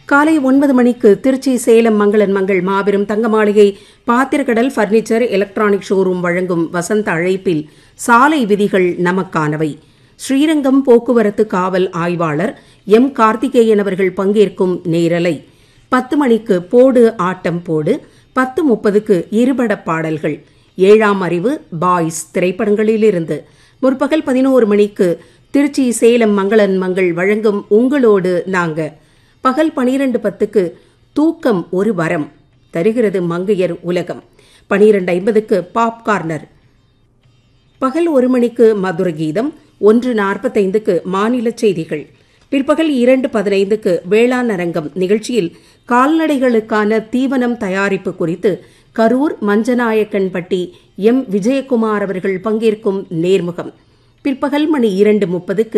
காலை ஒன்பது மணிக்கு திருச்சி சேலம் மங்களன் மங்கள் மாபெரும் தங்க மாளிகை பாத்திரக்கடல் பர்னிச்சர் எலக்ட்ரானிக் ஷோரூம் வழங்கும் வசந்த அழைப்பில் சாலை விதிகள் நமக்கானவை ஸ்ரீரங்கம் போக்குவரத்து காவல் ஆய்வாளர் எம் கார்த்திகேயன் அவர்கள் பங்கேற்கும் நேரலை பத்து மணிக்கு போடு ஆட்டம் போடு பத்து முப்பதுக்கு இருபட பாடல்கள் ஏழாம் அறிவு பாய்ஸ் திரைப்படங்களிலிருந்து முற்பகல் பதினோரு மணிக்கு திருச்சி சேலம் மங்களன் மங்கள் வழங்கும் உங்களோடு நாங்க பகல் பனிரெண்டு பத்துக்கு தூக்கம் ஒரு வரம் தருகிறது மங்கையர் உலகம் பனிரெண்டு ஐம்பதுக்கு பாப் கார்னர் பகல் ஒரு மணிக்கு மதுர கீதம் ஒன்று நாற்பத்தைந்துக்கு மாநில செய்திகள் பிற்பகல் இரண்டு பதினைந்துக்கு வேளாண் அரங்கம் நிகழ்ச்சியில் கால்நடைகளுக்கான தீவனம் தயாரிப்பு குறித்து கரூர் மஞ்சநாயக்கன்பட்டி எம் விஜயகுமார் அவர்கள் பங்கேற்கும் நேர்முகம் பிற்பகல் மணி இரண்டு முப்பதுக்கு